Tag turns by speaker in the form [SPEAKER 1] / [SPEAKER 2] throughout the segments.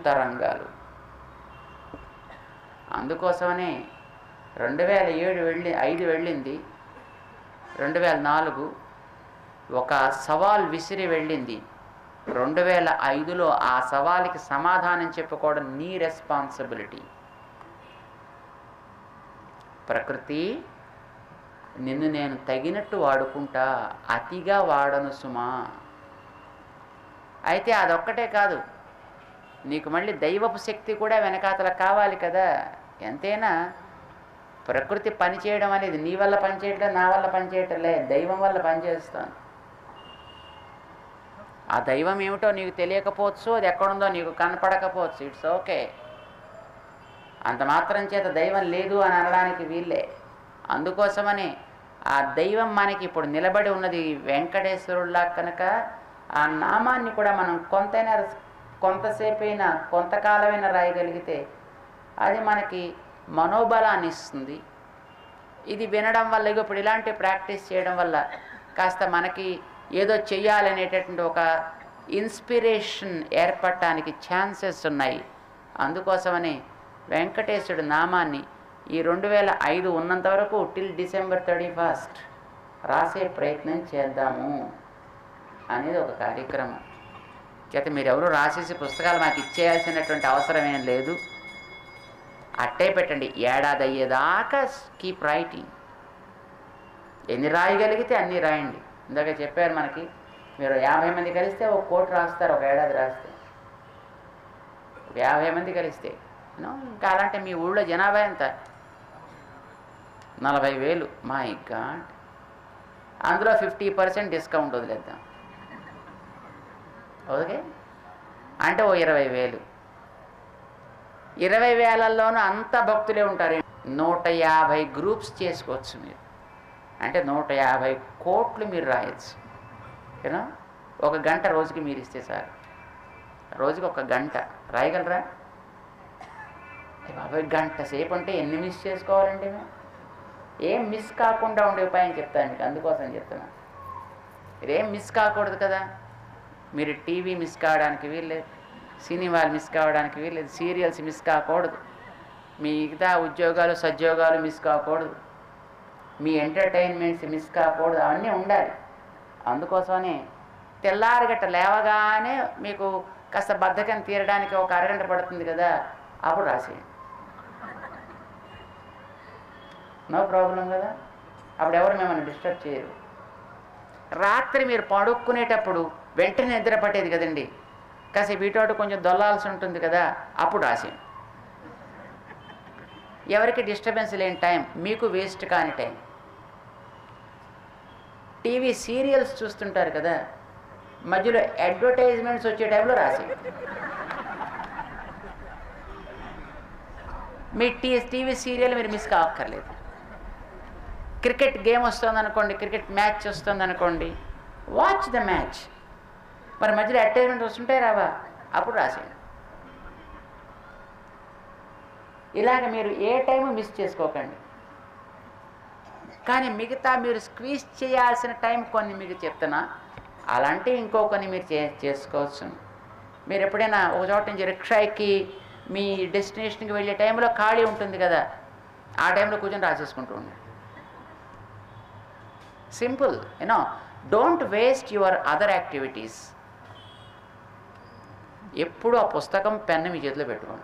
[SPEAKER 1] అంతరంగాలు అందుకోసమనే రెండు వేల ఏడు వెళ్ళి ఐదు వెళ్ళింది రెండు వేల నాలుగు ఒక సవాల్ విసిరి వెళ్ళింది రెండు వేల ఐదులో ఆ సవాలుకి సమాధానం చెప్పుకోవడం నీ రెస్పాన్సిబిలిటీ ప్రకృతి నిన్ను నేను తగినట్టు వాడుకుంటా అతిగా వాడను సుమా అయితే అదొక్కటే కాదు నీకు మళ్ళీ దైవపు శక్తి కూడా వెనకాతల కావాలి కదా ఎంతైనా ప్రకృతి పనిచేయడం అనేది నీ వల్ల పనిచేయటం నా వల్ల పనిచేయటం లే దైవం వల్ల పనిచేస్తాను ఆ దైవం ఏమిటో నీకు తెలియకపోవచ్చు అది ఎక్కడుందో నీకు కనపడకపోవచ్చు ఇట్స్ ఓకే అంత మాత్రం చేత దైవం లేదు అని అనడానికి వీళ్ళే అందుకోసమని ఆ దైవం మనకి ఇప్పుడు నిలబడి ఉన్నది వెంకటేశ్వరుల్లా కనుక ఆ నామాన్ని కూడా మనం కొంతైనా కొంతసేపైనా కొంతకాలమైనా రాయగలిగితే అది మనకి మనోబలాన్ని ఇస్తుంది ఇది వినడం వల్ల ఇగో ఇప్పుడు ఇలాంటి ప్రాక్టీస్ చేయడం వల్ల కాస్త మనకి ఏదో చెయ్యాలనేటటువంటి ఒక ఇన్స్పిరేషన్ ఏర్పడటానికి ఛాన్సెస్ ఉన్నాయి అందుకోసమని వెంకటేశ్వరుడు నామాన్ని ఈ రెండు వేల ఐదు ఉన్నంత వరకు టిల్ డిసెంబర్ థర్టీ ఫస్ట్ రాసే ప్రయత్నం చేద్దాము అనేది ఒక కార్యక్రమం చేత మీరెవరు రాసేసి పుస్తకాలు మాకు ఇచ్చేయాల్సినటువంటి అవసరం ఏం లేదు అట్టే పెట్టండి ఏడాది అయ్యేదాకా కీప్ రైటింగ్ ఎన్ని రాయగలిగితే అన్ని రాయండి ఇందాక చెప్పారు మనకి మీరు యాభై మంది కలిస్తే ఒక కోటి రాస్తారు ఒక ఏడాది రాస్తే ఒక యాభై మంది కలిస్తే యూనో, ఇంకా అలాంటి మీ ఊళ్ళో జనాభా ఎంత నలభై వేలు మై గాడ్ అందులో ఫిఫ్టీ పర్సెంట్ డిస్కౌంట్ వదిలేద్దాం ఓకే అంటే ఓ ఇరవై వేలు ఇరవై వేలల్లోనూ అంత భక్తులే ఉంటారు నూట యాభై గ్రూప్స్ చేసుకోవచ్చు మీరు అంటే నూట యాభై కోట్లు మీరు రాయొచ్చు యూనో ఒక గంట రోజుకి మీరు ఇస్తే సార్ రోజుకి ఒక గంట రాయగలరా ఏ బాబాయ్ గంట సేపు అంటే ఎన్ని మిస్ చేసుకోవాలండి మేము ఏం మిస్ కాకుండా ఉండే ఉపాయం చెప్తాను మీకు అందుకోసం చెప్తున్నా మీరేం మిస్ కాకూడదు కదా మీరు టీవీ మిస్ కావడానికి వీల్లేదు సినిమాలు మిస్ కావడానికి వీల్లేదు సీరియల్స్ మిస్ కాకూడదు మిగతా ఉద్యోగాలు సద్యోగాలు మిస్ కాకూడదు మీ ఎంటర్టైన్మెంట్స్ మిస్ కాకూడదు అవన్నీ ఉండాలి అందుకోసమని తెల్లారగట్ట లేవగానే మీకు కాస్త బద్ధకం తీరడానికి ఒక అరగంట పడుతుంది కదా అప్పుడు రాసేయండి నో ప్రాబ్లం కదా అప్పుడు ఎవరు మిమ్మల్ని డిస్టర్బ్ చేయరు రాత్రి మీరు పడుక్కునేటప్పుడు వెంటనే నిద్ర పట్టేది కదండి కాసేపు ఇటు అటు కొంచెం దొల్లాల్సి ఉంటుంది కదా అప్పుడు రాసేయండి ఎవరికి డిస్టర్బెన్స్ లేని టైం మీకు వేస్ట్ కాని టైం టీవీ సీరియల్స్ చూస్తుంటారు కదా మధ్యలో అడ్వర్టైజ్మెంట్స్ వచ్చే టైంలో రాసేయండి మీ టీ టీవీ సీరియల్ మీరు మిస్ కావక్కర్లేదు క్రికెట్ గేమ్ వస్తుంది అనుకోండి క్రికెట్ మ్యాచ్ వస్తుంది అనుకోండి వాచ్ ద మ్యాచ్ మరి మధ్యలో అడ్వర్టైజ్మెంట్ వస్తుంటాయి రావా అప్పుడు రాసేయండి ఇలాగ మీరు ఏ టైము మిస్ చేసుకోకండి కానీ మిగతా మీరు స్క్వీజ్ చేయాల్సిన టైం కొన్ని మీకు చెప్తున్నా అలాంటి ఇంకో కొన్ని మీరు చే చేసుకోవచ్చు మీరు ఎప్పుడైనా ఒక చోట నుంచి రిక్షా ఎక్కి మీ డెస్టినేషన్కి వెళ్ళే టైంలో ఖాళీ ఉంటుంది కదా ఆ టైంలో కూర్చొని రాసేసుకుంటూ ఉండండి simple you know don't waste your other activities ఎప్పుడు ఆ పుస్తకం పెన్ను మీ చేతిలో పెట్టుకోండి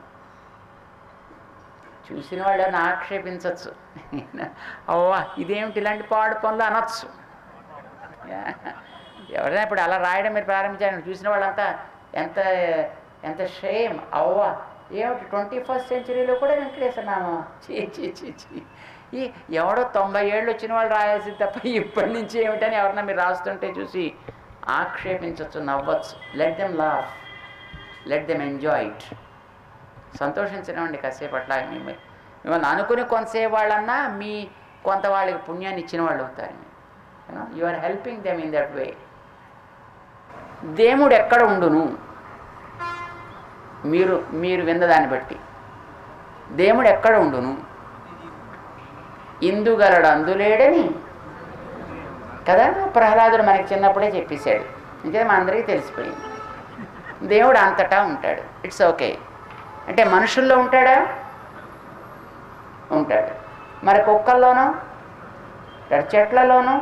[SPEAKER 1] చూసిన వాళ్ళని ఆక్షేపించవచ్చు అవ్వా ఇదేమిటి ఇలాంటి పాడు పనులు అనొచ్చు ఎవరైనా ఇప్పుడు అలా రాయడం మీరు ప్రారంభించారని చూసిన వాళ్ళంతా ఎంత ఎంత షేమ్ అవ్వా ఏమిటి ట్వంటీ ఫస్ట్ సెంచరీలో కూడా వెంకటేశ్వరనామా చీ చీ చీ చీ ఈ ఎవడో తొంభై ఏళ్ళు వచ్చిన వాళ్ళు రాయాల్సింది తప్ప ఇప్పటి నుంచి ఏమిటని ఎవరన్నా మీరు రాస్తుంటే చూసి ఆక్షేపించవచ్చు నవ్వచ్చు let them laugh let them enjoy it సంతోషించనివ్వండి కాసేపు అట్లా మిమ్మల్ని మిమ్మల్ని అనుకుని కొంతసేపు వాళ్ళన్నా మీ కొంత వాళ్ళకి పుణ్యాన్ని ఇచ్చిన వాళ్ళు అవుతారు you are helping them in that way దేవుడు ఎక్కడ ఉండును మీరు మీరు విన్నదాన్ని బట్టి దేవుడు ఎక్కడ ఉండును ఇందుగలడు అందులేడని కదా ప్రహ్లాదుడు మనకి చిన్నప్పుడే చెప్పేశాడు ఇంకే మా అందరికీ తెలిసిపోయింది దేవుడు అంతటా ఉంటాడు ఇట్స్ ఓకే అంటే మనుషుల్లో ఉంటాడా ఉంటాడు మరి కుక్కల్లోనూ ఉంటాడు చెట్లలోనూ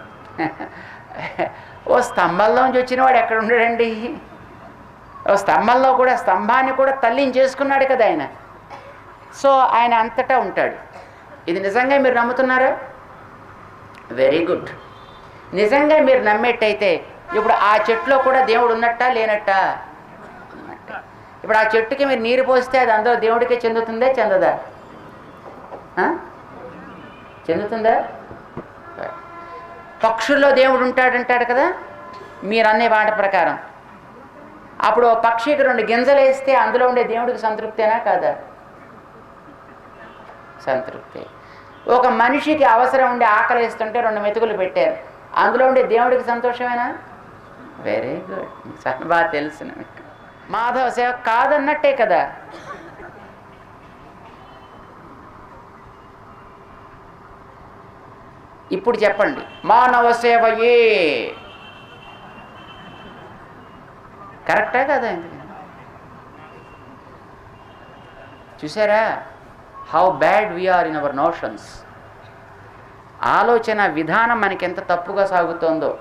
[SPEAKER 1] ఓ స్తంభంలోంచి వచ్చిన వాడు ఎక్కడ ఉండడండి ఓ స్తంభంలో కూడా స్తంభాన్ని కూడా తల్లిని చేసుకున్నాడు కదా ఆయన సో ఆయన అంతటా ఉంటాడు ఇది నిజంగా మీరు నమ్ముతున్నారా వెరీ గుడ్ నిజంగా మీరు నమ్మేట్టయితే ఇప్పుడు ఆ చెట్టులో కూడా దేవుడు ఉన్నట్టా లేనట్టా ఉన్నట్టే. ఇప్పుడు ఆ చెట్టుకి మీరు నీరు పోస్తే అది అందరూ దేవుడికే చెందుతుందే చెందదా ఆ? చెందుతుందా పక్షుల్లో దేవుడు ఉంటాడంటాడు కదా మీరు అనే మాట ప్రకారం అప్పుడు ఓ పక్షికి రెండు గింజలు వేస్తే అందులో ఉండే దేవుడికి సంతృప్తేనా కాదా సంతృప్తి ఒక మనిషికి అవసరం ఉండే ఆకలి వేస్తుంటే రెండు మెతుకులు పెట్టారు అందులో ఉండే దేవుడికి సంతోషమేనా వెరీ గుడ్ చాలా బాగా తెలుసు మీకు మాధవ సేవ కాదన్నట్టే కదా ఇప్పుడు చెప్పండి మానవ సేవయే కరెక్టా కదా ఇంతకీ? చూసారా how bad we are in our notions ఆలోచన విధానం మనకి ఎంత తప్పుగా సాగుతోందో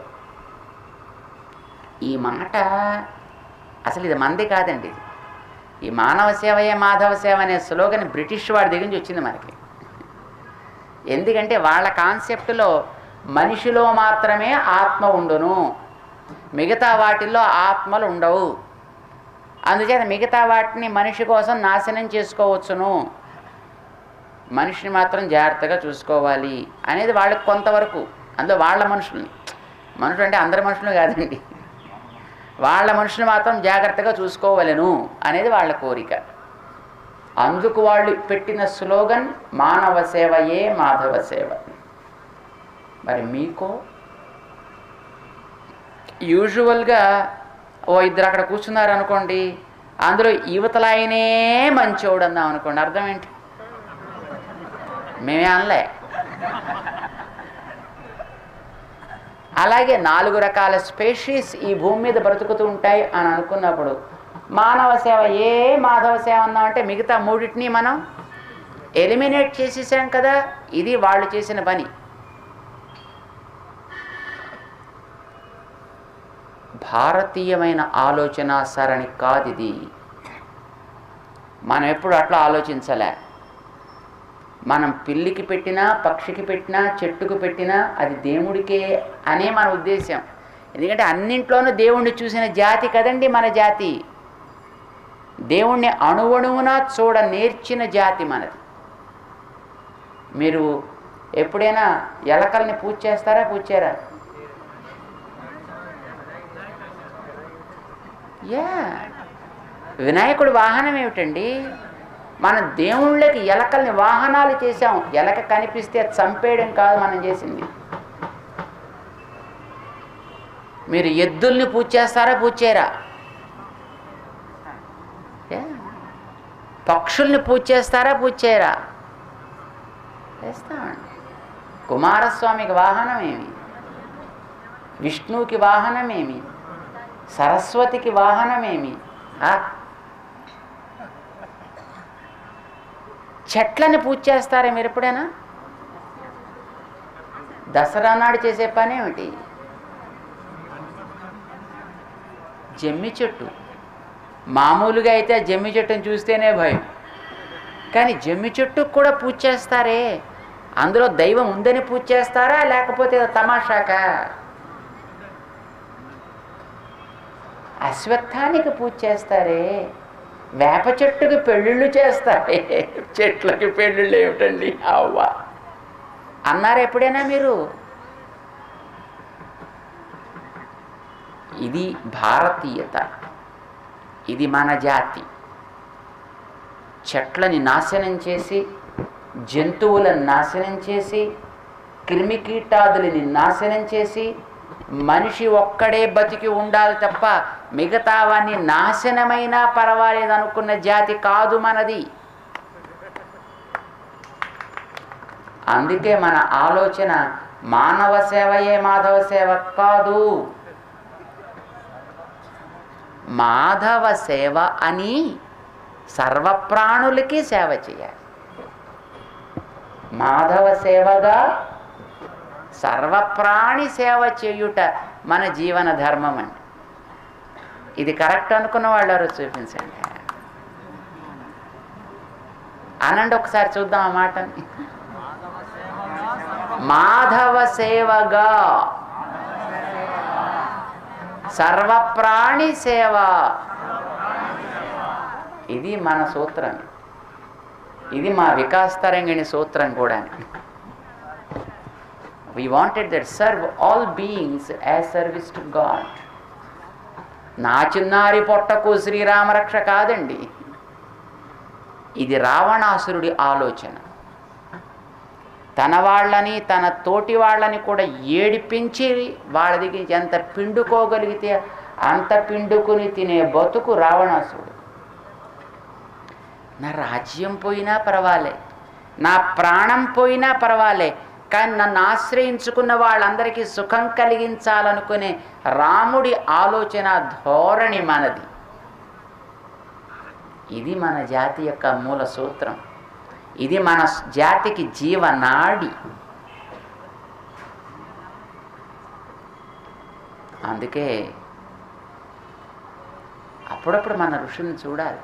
[SPEAKER 1] ఈ మాట అసలు ఇది మంది కాదండి ఈ మానవ సేవయే మాధవ సేవ అనే స్లోగన్ బ్రిటిష్ వాడి దగ్గర నుంచి వచ్చింది మనకి ఎందుకంటే వాళ్ళ కాన్సెప్ట్లో మనిషిలో మాత్రమే ఆత్మ ఉండును మిగతా వాటిల్లో ఆత్మలు ఉండవు అందుచేత మిగతా వాటిని మనిషి కోసం నాశనం చేసుకోవచ్చును మనిషిని మాత్రం జాగ్రత్తగా చూసుకోవాలి అనేది వాళ్ళకి కొంతవరకు అందులో వాళ్ళ మనుషుల్ని మనుషులు అంటే అందరి మనుషులు కాదండి వాళ్ళ మనుషులు మాత్రం జాగ్రత్తగా చూసుకోవలెను అనేది వాళ్ళ కోరిక అందుకు వాళ్ళు పెట్టిన స్లోగన్ మానవ సేవయే మాధవ సేవ మరి మీకు యూజువల్గా ఓ ఇద్దరు అక్కడ కూర్చున్నారు అనుకోండి అందులో యువతలాయనే మంచోడు అందాం అనుకోండి అర్థం ఏంటి మేమే అనలే అలాగే నాలుగు రకాల స్పేషీస్ ఈ భూమి మీద బ్రతుకుతూ ఉంటాయి అని అనుకున్నప్పుడు మానవ సేవ ఏ మాధవ సేవ అన్నామంటే మిగతా మూడింటిని మనం ఎలిమినేట్ చేసేసాం కదా ఇది వాళ్ళు చేసిన పని భారతీయమైన ఆలోచన సరణి కాదు ఇది మనం ఎప్పుడు అట్లా ఆలోచించలే మనం పిల్లికి పెట్టినా పక్షికి పెట్టినా చెట్టుకు పెట్టినా అది దేవుడికే అనే మన ఉద్దేశం ఎందుకంటే అన్నింట్లోనూ దేవుణ్ణి చూసిన జాతి కదండి మన జాతి దేవుణ్ణి అణువణువున చూడ నేర్చిన జాతి మనది మీరు ఎప్పుడైనా ఎలకల్ని పూజ చేస్తారా పూజ చేయరా యా వినాయకుడి వాహనం ఏమిటండి మన దేవుళ్ళకి ఎలకల్ని వాహనాలు చేశాం ఎలక కనిపిస్తే చంపేయడం కాదు మనం చేసింది మీరు ఎద్దుల్ని పూజ చేస్తారా పూజ చేయరా యా. పక్షుల్ని పూజ చేస్తారా పూజ చేయరా చేస్తామండి కుమారస్వామికి వాహనం ఏమి విష్ణువుకి వాహనం ఏమి సరస్వతికి వాహనమేమి ఆ? చెట్లని పూజ చేస్తారా మీరు ఎప్పుడైనా దసరా నాడు చేసే పని ఏమిటి జమ్మి చెట్టు మామూలుగా అయితే ఆ జమ్మి చెట్టుని చూస్తేనే భయం కానీ జమ్మి చెట్టుకు కూడా పూజ చేస్తారే అందులో దైవం ఉందని పూజ చేస్తారా లేకపోతే ఏదో తమాషాకా అశ్వత్థానికి పూజ చేస్తారే వేప చెట్టుకి పెళ్ళిళ్ళు చేస్తారే చెట్లకి పెళ్ళిళ్ళు ఏమిటండి అవ్వ అన్నారు ఎప్పుడైనా మీరు ఇది భారతీయత ఇది మన జాతి చెట్లని నాశనం చేసి జంతువులను నాశనం చేసి క్రిమికీటాదులని నాశనం చేసి మనిషి ఒక్కడే బతికి ఉండాలి తప్ప మిగతావన్నీ నాశనమైనా పర్వాలేదు అనుకున్న జాతి కాదు మనది అందుకే మన ఆలోచన మానవ సేవయే మాధవ సేవ కాదు మాధవ సేవ అని సర్వప్రాణులకి సేవ చేయాలి మాధవ సేవగా సర్వప్రాణి సేవ చేయుట మన జీవన ధర్మం అండి ఇది కరెక్ట్ అనుకున్న వాళ్ళు ఎవరో చూపించండి అనండి ఒకసారి చూద్దాం ఆ మాటని మాధవ సేవగా సర్వప్రాణి సేవ ఇది మన సూత్రం ఇది మా వికాస్ తరంగిణి సూత్రం కూడా we wanted that serve all beings as service to God నా చిన్నారి పొట్టకు శ్రీరామరక్ష కాదండి ఇది రావణాసురుడి ఆలోచన తన వాళ్ళని తన తోటి వాళ్ళని కూడా ఏడిపించి వాళ్ళ దగ్గర ఎంత పిండుకోగలిగితే అంత పిండుకుని తినే బతుకు రావణాసురుడు నా రాజ్యం పోయినా పర్వాలే నా ప్రాణం పోయినా పర్వాలే కానీ నన్ను ఆశ్రయించుకున్న వాళ్ళందరికీ సుఖం కలిగించాలనుకునే రాముడి ఆలోచన ధోరణి మనది ఇది మన జాతి యొక్క మూల సూత్రం ఇది మన జాతికి జీవనాడి అందుకే అప్పుడప్పుడు మన ఋషుల్ని చూడాలి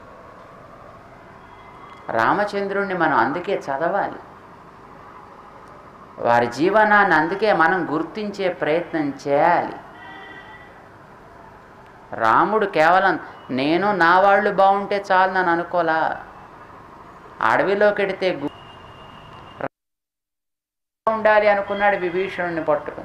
[SPEAKER 1] రామచంద్రుణ్ణి మనం అందుకే చదవాలి వారి జీవనాన్ని అందుకే మనం గుర్తించే ప్రయత్నం చేయాలి రాముడు కేవలం నేను నా వాళ్ళు బాగుంటే చాలు నన్ను అనుకోలా అడవిలోకి వెడితే గు- ఉండాలి అనుకున్నాడు విభీషణుని పట్టుకు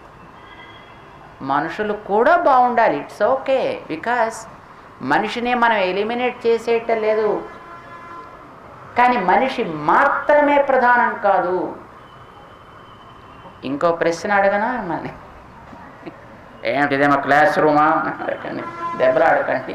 [SPEAKER 1] మనుషులు కూడా బాగుండాలి ఇట్స్ ఓకే బికాస్ మనిషినే మనం ఎలిమినేట్ చేసేయటం లేదు కానీ మనిషి మాత్రమే ప్రధానం కాదు ఇంకో ప్రశ్న అడగనా మిమ్మల్ని ఏమిటి ఇదేమో క్లాస్ రూమా అడగండి దెబ్బలు ఆడకండి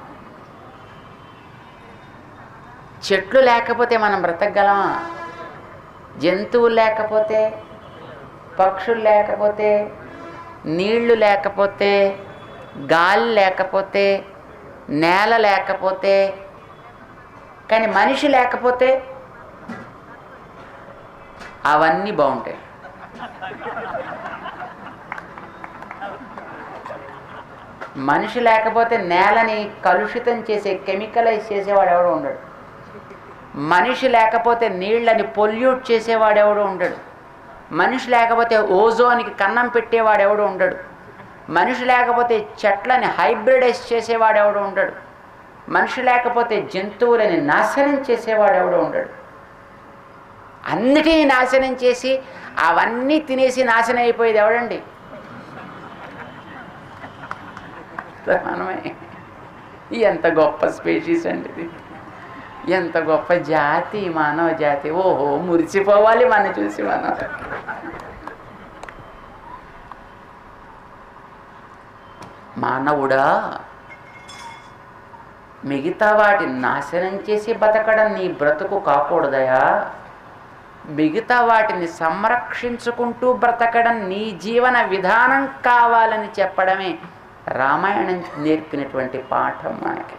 [SPEAKER 1] చెట్లు లేకపోతే మనం బ్రతకగలమా జంతువులు లేకపోతే పక్షులు లేకపోతే నీళ్లు లేకపోతే గాలి లేకపోతే నేల లేకపోతే కానీ మనిషి లేకపోతే అవన్నీ బాగుంటాయి మనిషి లేకపోతే నేలని కలుషితం చేసే కెమికలైజ్ చేసేవాడు ఎవడు ఉండడు మనిషి లేకపోతే నీళ్ళని పొల్యూట్ చేసేవాడు ఎవడు ఉండడు మనిషి లేకపోతే ఓజోన్కి కన్నం పెట్టేవాడు ఎవడు ఉండడు మనిషి లేకపోతే చెట్లని హైబ్రిడైజ్ చేసేవాడు ఎవడు ఉండడు మనిషి లేకపోతే జంతువులని నాశనం చేసేవాడు ఎవడు ఉండడు అన్నిటినీ నాశనం చేసి అవన్నీ తినేసి నాశనం అయిపోయేది ఎవడండి మనమే ఎంత గొప్ప స్పీషీస్ అండి ఇది ఎంత గొప్ప జాతి మానవ జాతి ఓహో మురిసిపోవాలి మన చూసి మనం మానవుడా మిగతా వాటిని నాశనం చేసి బతకడం నీ బ్రతుకు కాకూడదయా మిగతా వాటిని సంరక్షించుకుంటూ బ్రతకడం నీ జీవన విధానం కావాలని చెప్పడమే రామాయణం నేర్పినటువంటి పాఠం మనకి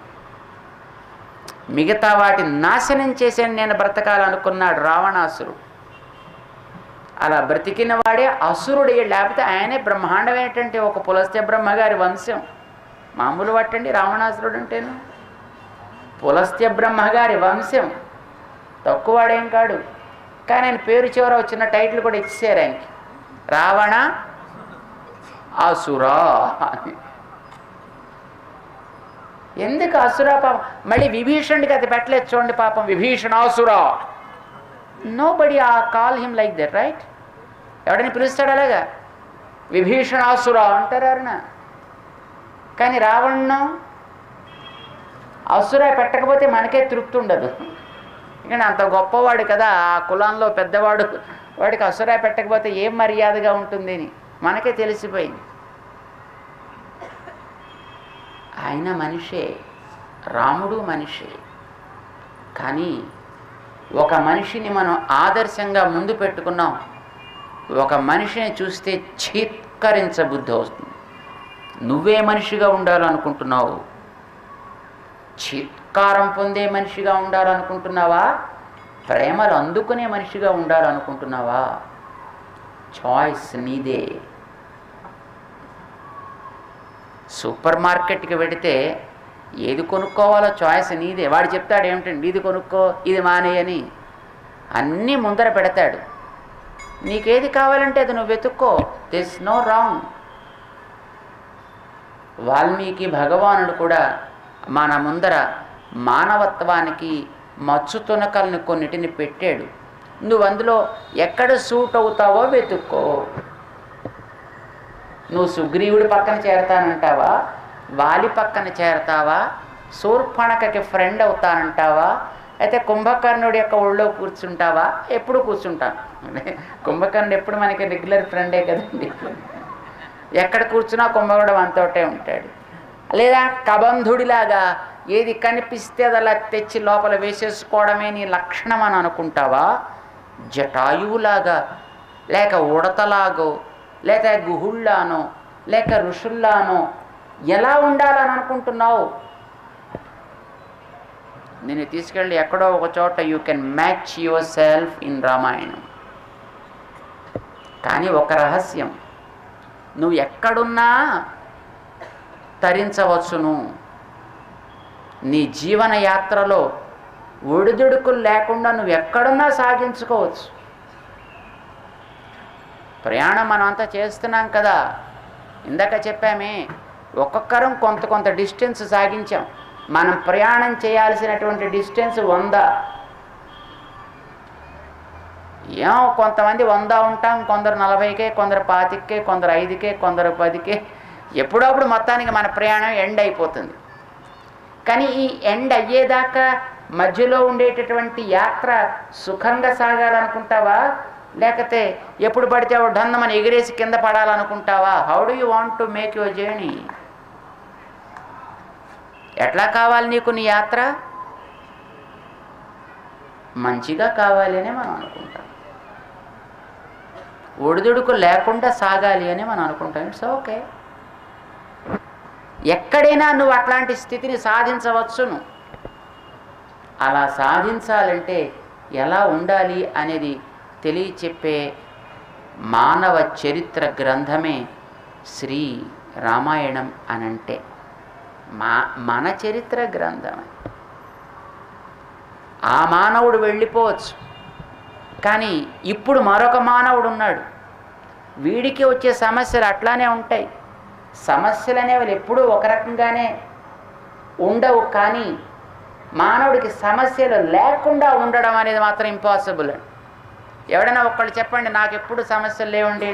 [SPEAKER 1] మిగతా వాటిని నాశనం చేసాను నేను బ్రతకాలనుకున్నాడు రావణాసురుడు అలా బ్రతికిన వాడే అసురుడు లేకపోతే ఆయనే బ్రహ్మాండమైనటువంటి ఒక పులస్త్య బ్రహ్మగారి వంశం మామూలు పట్టండి రావణాసురుడు అంటేను పులస్త్య బ్రహ్మగారి వంశం తక్కువవాడేం కాడు కానీ ఆయన పేరు చివర వచ్చిన టైటిల్ కూడా ఇచ్చేసారు ఆయనకి రావణ అసురా అని ఎందుకు అసురా పాపం మళ్ళీ విభీషణుడికి అది పెట్టలేదు చూడండి పాపం విభీషణాసురా నో బడి ఆ call him like that right ఎవడని పిలుస్తాడు అలాగా విభీషణాసురా అంటారు ఎవరన్నా కానీ రావణం అసురా పెట్టకపోతే మనకే తృప్తి ఉండదు ఎందుకంటే అంత గొప్పవాడు కదా ఆ కులంలో పెద్దవాడు వాడికి అసురా పెట్టకపోతే ఏం మర్యాదగా ఉంటుంది అని మనకే తెలిసిపోయింది ఆయన మనిషే రాముడు మనిషే కానీ ఒక మనిషిని మనం ఆదర్శంగా ముందు పెట్టుకున్నాం ఒక మనిషిని చూస్తే చీత్కరించబుద్ధి వస్తుంది నువ్వే మనిషిగా ఉండాలనుకుంటున్నావు చీత్కరించ సత్కారం పొందే మనిషిగా ఉండాలనుకుంటున్నావా ప్రేమలు అందుకునే మనిషిగా ఉండాలనుకుంటున్నావా చాయిస్ నీదే సూపర్ మార్కెట్కి వెడితే ఏది కొనుక్కోవాలో చాయిస్ నీదే వాడు చెప్తాడు ఏమిటండి ఇది కొనుక్కో ఇది మానేయని అన్నీ ముందర పెడతాడు నీకేది కావాలంటే అది నువ్వు వెతుక్కో దిస్ నో రాంగ్ వాల్మీకి భగవానుడు కూడా మన ముందర మానవత్వానికి మచ్చు తునకల్ని కొన్నిటిని పెట్టాడు నువ్వు అందులో ఎక్కడ సూట్ అవుతావో వెతుక్కో నువ్వు సుగ్రీవుడి పక్కన చేరతానంటావా వాలి పక్కన చేరతావా శూర్పణకకి ఫ్రెండ్ అవుతానంటావా అయితే కుంభకర్ణుడి యొక్క ఒళ్ళో కూర్చుంటావా ఎప్పుడు కూర్చుంటాను కుంభకర్ణుడు ఎప్పుడు మనకి రెగ్యులర్ ఫ్రెండే కదండి ఎక్కడ కూర్చున్నా కుంభకుడు మనతోటే ఉంటాడు లేదా కబంధుడిలాగా ఏది కనిపిస్తే అది అలా తెచ్చి లోపల వేసేసుకోవడమే నీ లక్షణం అని అనుకుంటావా జటాయువులాగా లేక ఉడతలాగో లేక గుహుళ్ళానో లేక ఋషుల్లానో ఎలా ఉండాలని అనుకుంటున్నావు నేను తీసుకెళ్ళి ఎక్కడో ఒక చోట you can match yourself in Ramayanam కానీ ఒక రహస్యం నువ్వు ఎక్కడున్నా తరించవచ్చును నీ జీవన యాత్రలో ఒడిదుడుకులు లేకుండా నువ్వు ఎక్కడున్నా సాగించుకోవచ్చు ప్రయాణం మనం అంతా చేస్తున్నాం కదా ఇందాక చెప్పామే ఒక్కొక్కరం కొంత కొంత డిస్టెన్స్ సాగించాం మనం ప్రయాణం చేయాల్సినటువంటి డిస్టెన్స్ వంద ఏమో కొంతమంది వంద ఉంటాం కొందరు నలభైకే కొందరు పాతికే కొందరు ఐదుకే కొందరు పదికే ఎప్పుడప్పుడు మొత్తానికి మన ప్రయాణం ఎండ్ అయిపోతుంది కానీ ఈ ఎండ్ అయ్యేదాకా మధ్యలో ఉండేటటువంటి యాత్ర సుఖంగా సాగాలనుకుంటావా లేకపోతే ఎప్పుడు పడితే అప్పుడు డన్నమని ఎగిరేసి కింద పడాలనుకుంటావా how do you want to make your journey ఎట్లా కావాలి నీకు నీ యాత్ర మంచిగా కావాలి అని మనం అనుకుంటాం ఒడిదుడుకు లేకుండా సాగాలి అని మనం అనుకుంటాం ఇట్స్ ఓకే ఎక్కడైనా నువ్వు అట్లాంటి స్థితిని సాధించవచ్చును అలా సాధించాలంటే ఎలా ఉండాలి అనేది తెలియచెప్పే మానవ చరిత్ర గ్రంథమే శ్రీ రామాయణం అనంటే మా మన చరిత్ర గ్రంథం ఆ మానవుడు వెళ్ళిపోవచ్చు కానీ ఇప్పుడు మరొక మానవుడు ఉన్నాడు వీడికి వచ్చే సమస్యలు అట్లానే ఉంటాయి సమస్యలు అనేవి ఎప్పుడూ ఒక రకంగానే ఉండవు కానీ మానవుడికి సమస్యలు లేకుండా ఉండడం అనేది మాత్రం ఇంపాసిబుల్ అండి ఎవడైనా ఒక్కళ్ళు చెప్పండి నాకు ఎప్పుడు సమస్యలు లేవండి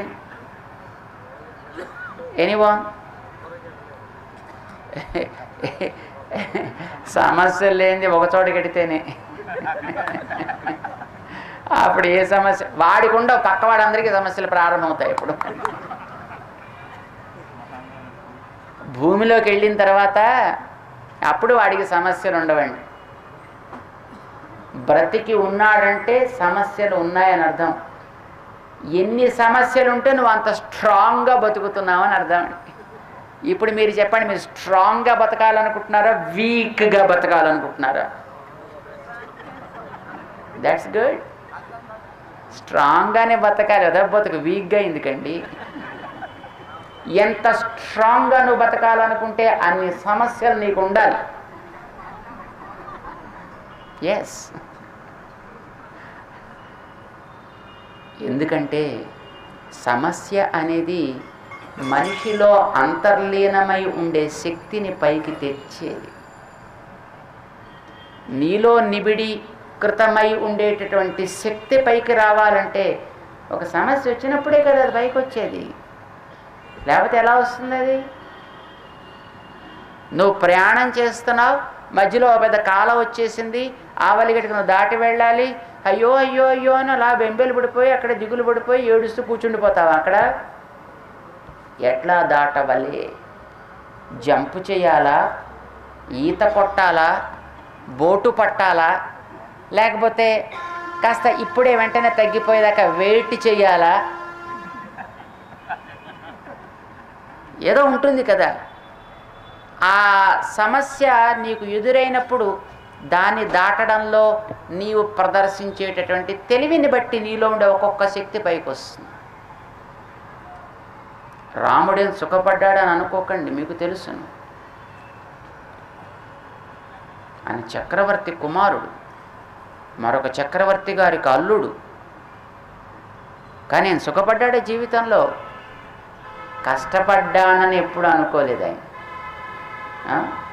[SPEAKER 1] ఎనీవన్ సమస్యలు లేనిది ఒక చోట కడితేనే అప్పుడు ఏ సమస్య వాడికి ఉండవు పక్క వాడందరికీ సమస్యలు ప్రారంభమవుతాయి ఇప్పుడు భూమిలోకి వెళ్ళిన తర్వాత అప్పుడు వాడికి సమస్యలు ఉండవండి బ్రతికి ఉన్నాడంటే సమస్యలు ఉన్నాయని అర్థం ఎన్ని సమస్యలు ఉంటే నువ్వు అంత స్ట్రాంగ్గా బతుకుతున్నావు అని అర్థం అండి ఇప్పుడు మీరు చెప్పండి మీరు స్ట్రాంగ్గా బతకాలనుకుంటున్నారా వీక్గా బతకాలనుకుంటున్నారా దట్స్ గుడ్ స్ట్రాంగ్గానే బతకాలి అదే బతుకు వీక్గా ఎందుకండి ఎంత స్ట్రాంగ్గా నువ్వు బతకాలనుకుంటే అన్ని సమస్యలు నీకు ఉండాలి ఎస్ ఎందుకంటే సమస్య అనేది మనిషిలో అంతర్లీనమై ఉండే శక్తిని పైకి తెచ్చేది నీలో నిబిడి కృతమై ఉండేటటువంటి శక్తి పైకి రావాలంటే ఒక సమస్య వచ్చినప్పుడే కదా అది పైకి వచ్చేది లేకపోతే ఎలా వస్తుంది అది నువ్వు ప్రయాణం చేస్తున్నావు మధ్యలో ఒక పెద్ద కాలం వచ్చేసింది ఆవలిగడికి నువ్వు దాటి వెళ్ళాలి అయ్యో అయ్యో అయ్యో అని అలా బెంబేలు పడిపోయి అక్కడ దిగులు పడిపోయి ఏడుస్తూ కూర్చుండిపోతావు అక్కడ ఎట్లా దాటవలే జంపు చేయాలా ఈత కొట్టాలా బోటు పట్టాలా లేకపోతే కాస్త ఇప్పుడే వెంటనే తగ్గిపోయేదాకా వెయిట్ చేయాలా ఏదో ఉంటుంది కదా ఆ సమస్య నీకు ఎదురైనప్పుడు దాన్ని దాటడంలో నీవు ప్రదర్శించేటటువంటి తెలివిని బట్టి నీలో ఉండే ఒక్కొక్క శక్తి పైకి వస్తుంది రాముడేం సుఖపడ్డాడని అనుకోకండి మీకు తెలుసును ఆయన చక్రవర్తి కుమారుడు మరొక చక్రవర్తి గారికి అల్లుడు కానీ ఆయన సుఖపడ్డాడే జీవితంలో కష్టపడ్డానని ఎప్పుడు అనుకోలేదు ఆయన ఆ?